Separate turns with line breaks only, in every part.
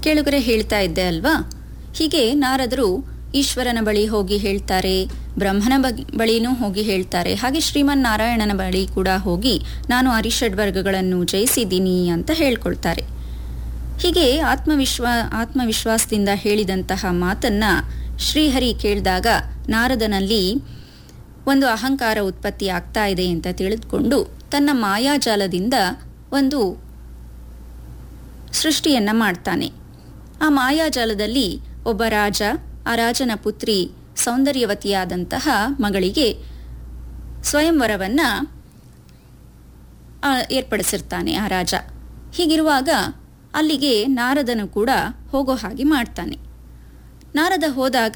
ಕೇಳುಗರೆ ಹೇಳ್ತಾ ಇದ್ದೆ ಅಲ್ವಾ ಹೀಗೆ ನಾರದರು ಈಶ್ವರನ ಬಳಿ ಹೋಗಿ ಹೇಳ್ತಾರೆ ಬ್ರಹ್ಮನ ಬಗ್- ಬಳಿನೂ ಹೋಗಿ ಹೇಳ್ತಾರೆ ಹಾಗೆ ಶ್ರೀಮನ್ ನಾರಾಯಣನ ಬಳಿ ಕೂಡ ಹೋಗಿ ನಾನು ಅರಿಷಡ್ ವರ್ಗಗಳನ್ನು ಜಯಿಸಿದ್ದೀನಿ ಅಂತ ಹೇಳ್ಕೊಳ್ತಾರೆ ಹೀಗೆ ಆತ್ಮವಿಶ್ವಾ ಆತ್ಮವಿಶ್ವಾಸದಿಂದ ಹೇಳಿದಂತಹ ಮಾತನ್ನ ಶ್ರೀಹರಿ ಕೇಳಿದಾಗ ನಾರದನಲ್ಲಿ ಒಂದು ಅಹಂಕಾರ ಉತ್ಪತ್ತಿ ಆಗ್ತಾ ಇದೆ ಅಂತ ತಿಳಿದುಕೊಂಡು ತನ್ನ ಮಾಯಾಜಾಲದಿಂದ ಒಂದು ಸೃಷ್ಟಿಯನ್ನ ಮಾಡ್ತಾನೆ ಆ ಮಾಯಾಜಾಲದಲ್ಲಿ ಒಬ್ಬ ರಾಜ ಆ ರಾಜನ ಪುತ್ರಿ ಸೌಂದರ್ಯವತಿಯಾದಂತಹ ಮಗಳಿಗೆ ಸ್ವಯಂವರವನ್ನ ಆ, ಏರ್ಪಡಿಸಿರ್ತಾನೆ ಆ ರಾಜ ಹೀಗಿರುವಾಗ ಅಲ್ಲಿಗೆ ನಾರದನು ಕೂಡ ಹೋಗೋ ಹಾಗೆ ಮಾಡ್ತಾನೆ ನಾರದ ಹೋದಾಗ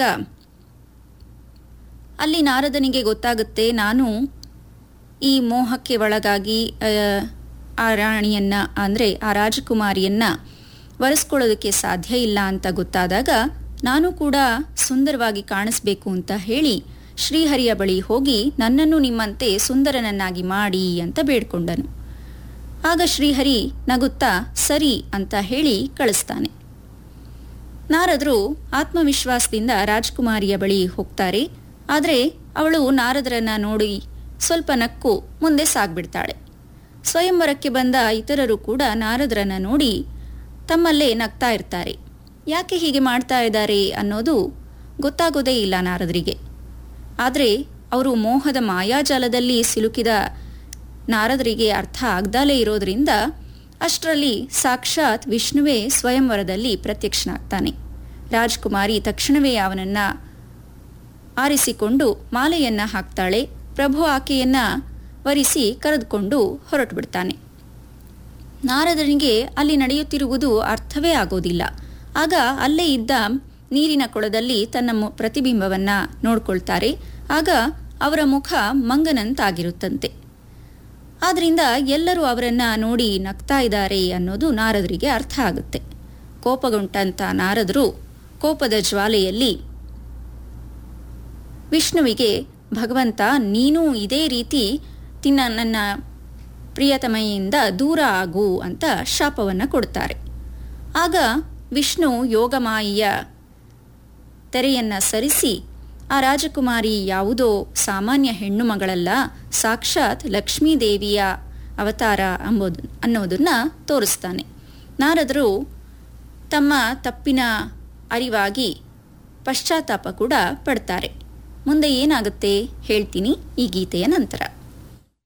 ಅಲ್ಲಿ ನಾರದನಿಗೆ ಗೊತ್ತಾಗುತ್ತೆ ನಾನು ಈ ಮೋಹಕ್ಕೆ ಒಳಗಾಗಿ ಆ, ಆ ರಾಣಿಯನ್ನ ಅಂದರೆ ಆ ರಾಜಕುಮಾರಿಯನ್ನ ವರೆಸ್ಕೊಳ್ಳೋದಕ್ಕೆ ಸಾಧ್ಯ ಇಲ್ಲ ಅಂತ ಗೊತ್ತಾದಾಗ ನಾನು ಕೂಡ ಸುಂದರವಾಗಿ ಕಾಣಿಸ್ಬೇಕು ಅಂತ ಹೇಳಿ ಶ್ರೀಹರಿಯ ಬಳಿ ಹೋಗಿ ನನ್ನನ್ನು ನಿಮ್ಮಂತೆ ಸುಂದರನನ್ನಾಗಿ ಮಾಡಿ ಅಂತ ಬೇಡ್ಕೊಂಡನು ಆಗ ಶ್ರೀಹರಿ ನಗುತ್ತಾ ಸರಿ ಅಂತ ಹೇಳಿ ಕಳಿಸ್ತಾನೆ ನಾರದರು ಆತ್ಮವಿಶ್ವಾಸದಿಂದ ರಾಜ್ಕುಮಾರಿಯ ಬಳಿ ಹೋಗ್ತಾರೆ ಆದರೆ ಅವಳು ನಾರದರನ್ನ ನೋಡಿ ಸ್ವಲ್ಪ ನಕ್ಕು ಮುಂದೆ ಸಾಗ್ಬಿಡ್ತಾಳೆ ಸ್ವಯಂವರಕ್ಕೆ ಬಂದ ಇತರರು ಕೂಡ ನಾರದರನ್ನ ನೋಡಿ ತಮ್ಮಲ್ಲೇ ನಗ್ತಾ ಇರ್ತಾರೆ ಯಾಕೆ ಹೀಗೆ ಮಾಡ್ತಾ ಇದ್ದಾರೆ ಅನ್ನೋದು ಗೊತ್ತಾಗೋದೇ ಇಲ್ಲ ನಾರದರಿಗೆ ಆದರೆ ಅವರು ಮೋಹದ ಮಾಯಾಜಾಲದಲ್ಲಿ ಸಿಲುಕಿದ ನಾರದರಿಗೆ ಅರ್ಥ ಆಗ್ದಲೇ ಇರೋದ್ರಿಂದ ಅಷ್ಟರಲ್ಲಿ ಸಾಕ್ಷಾತ್ ವಿಷ್ಣುವೇ ಸ್ವಯಂವರದಲ್ಲಿ ಪ್ರತ್ಯಕ್ಷನಾಗ್ತಾನೆ ರಾಜ್ಕುಮಾರಿ ತಕ್ಷಣವೇ ಅವನನ್ನ ಆರಿಸಿಕೊಂಡು ಮಾಲೆಯನ್ನ ಹಾಕ್ತಾಳೆ ಪ್ರಭು ಆಕೆಯನ್ನ ವರಿಸಿ ಕರೆದುಕೊಂಡು ಹೊರಟು ಬಿಡ್ತಾನೆ ನಾರದನಿಗೆ ಅಲ್ಲಿ ನಡೆಯುತ್ತಿರುವುದು ಅರ್ಥವೇ ಆಗೋದಿಲ್ಲ ಆಗ ಅಲ್ಲೇ ಇದ್ದ ನೀರಿನ ಕೊಳದಲ್ಲಿ ತನ್ನ ಮು- ಪ್ರತಿಬಿಂಬವನ್ನ ನೋಡ್ಕೊಳ್ತಾರೆ ಆಗ ಅವರ ಮುಖ ಮಂಗನಂತಾಗಿರುತ್ತಂತೆ ಆದ್ರಿಂದ ಎಲ್ಲರೂ ಅವರನ್ನ ನೋಡಿ ನಗ್ತಾ ಇದ್ದಾರೆ ಅನ್ನೋದು ನಾರದರಿಗೆ ಅರ್ಥ ಆಗುತ್ತೆ ಕೋಪಗೊಂಡಂತ ನಾರದರು ಕೋಪದ ಜ್ವಾಲೆಯಲ್ಲಿ ವಿಷ್ಣುವಿಗೆ ಭಗವಂತ ನೀನು ಇದೇ ರೀತಿ ತಿನ್ನ ನನ್ನ ಪ್ರಿಯತಮೆಯಿಂದ ದೂರ ಆಗು ಅಂತ ಶಾಪವನ್ನು ಕೊಡ್ತಾರೆ ಆಗ ವಿಷ್ಣು ಯೋಗಮಾಯಿಯ ತೆರೆಯನ್ನ ಸರಿಸಿ ಆ ರಾಜಕುಮಾರಿ ಯಾವುದೋ ಸಾಮಾನ್ಯ ಹೆಣ್ಣು ಮಗಳಲ್ಲ ಸಾಕ್ಷಾತ್ ಲಕ್ಷ್ಮೀದೇವಿಯ ಅವತಾರ ಅಂಬೋದು ಅನ್ನೋದನ್ನ ತೋರಿಸ್ತಾನೆ ನಾರದರು ತಮ್ಮ ತಪ್ಪಿನ ಅರಿವಾಗಿ ಪಶ್ಚಾತ್ತಾಪ ಕೂಡ ಪಡ್ತಾರೆ ಮುಂದೆ ಏನಾಗುತ್ತೆ ಹೇಳ್ತೀನಿ ಈ ಗೀತೆಯ ನಂತರ